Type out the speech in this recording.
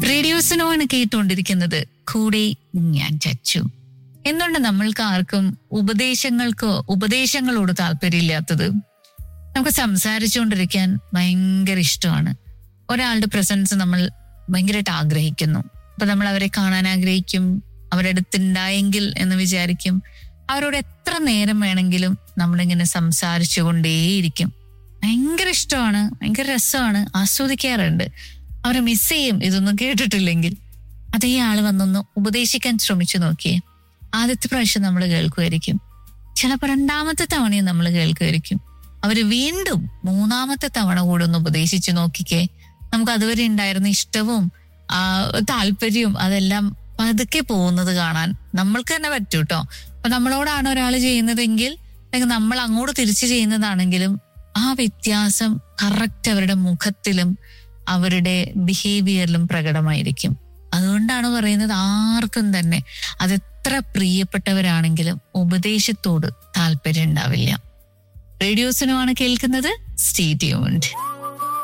റേഡിയോസിനോണ് കേട്ടുകൊണ്ടിരിക്കുന്നത് കൂടെ ഞാൻ ചച്ചു എന്തുകൊണ്ട് നമ്മൾക്ക് ആർക്കും ഉപദേശങ്ങൾക്കോ ഉപദേശങ്ങളോട് താല്പര്യമില്ലാത്തത് നമുക്ക് സംസാരിച്ചുകൊണ്ടിരിക്കാൻ ഭയങ്കര ഇഷ്ടമാണ് ഒരാളുടെ പ്രസൻസ് നമ്മൾ ഭയങ്കരമായിട്ട് ആഗ്രഹിക്കുന്നു അപ്പൊ നമ്മൾ അവരെ കാണാൻ ആഗ്രഹിക്കും അവരുടെ അടുത്തുണ്ടായെങ്കിൽ എന്ന് വിചാരിക്കും അവരോട് എത്ര നേരം വേണമെങ്കിലും നമ്മളിങ്ങനെ സംസാരിച്ചു കൊണ്ടേയിരിക്കും ഭയങ്കര ഇഷ്ടമാണ് ഭയങ്കര രസമാണ് ആസ്വദിക്കാറുണ്ട് അവരെ മിസ് ചെയ്യും ഇതൊന്നും കേട്ടിട്ടില്ലെങ്കിൽ അതേ ആള് വന്നൊന്ന് ഉപദേശിക്കാൻ ശ്രമിച്ചു നോക്കിയേ ആദ്യത്തെ പ്രാവശ്യം നമ്മൾ കേൾക്കുമായിരിക്കും ചിലപ്പോൾ രണ്ടാമത്തെ തവണയും നമ്മൾ കേൾക്കുമായിരിക്കും അവര് വീണ്ടും മൂന്നാമത്തെ തവണ കൂടെ ഒന്ന് ഉപദേശിച്ചു നോക്കിക്കേ നമുക്ക് അതുവരെ ഉണ്ടായിരുന്ന ഇഷ്ടവും ആ താല്പര്യവും അതെല്ലാം പതുക്കെ പോകുന്നത് കാണാൻ നമ്മൾക്ക് തന്നെ പറ്റൂ കേട്ടോ അപ്പൊ നമ്മളോടാണ് ഒരാൾ ചെയ്യുന്നതെങ്കിൽ അല്ലെങ്കിൽ നമ്മൾ അങ്ങോട്ട് തിരിച്ചു ചെയ്യുന്നതാണെങ്കിലും ആ വ്യത്യാസം കറക്റ്റ് അവരുടെ മുഖത്തിലും അവരുടെ ബിഹേവിയറിലും പ്രകടമായിരിക്കും അതുകൊണ്ടാണ് പറയുന്നത് ആർക്കും തന്നെ അതെത്ര പ്രിയപ്പെട്ടവരാണെങ്കിലും ഉപദേശത്തോട് താല്പര്യം ഉണ്ടാവില്ല റേഡിയോസിനുമാണ് കേൾക്കുന്നത് സ്റ്റേ ട്യൂൺഡ്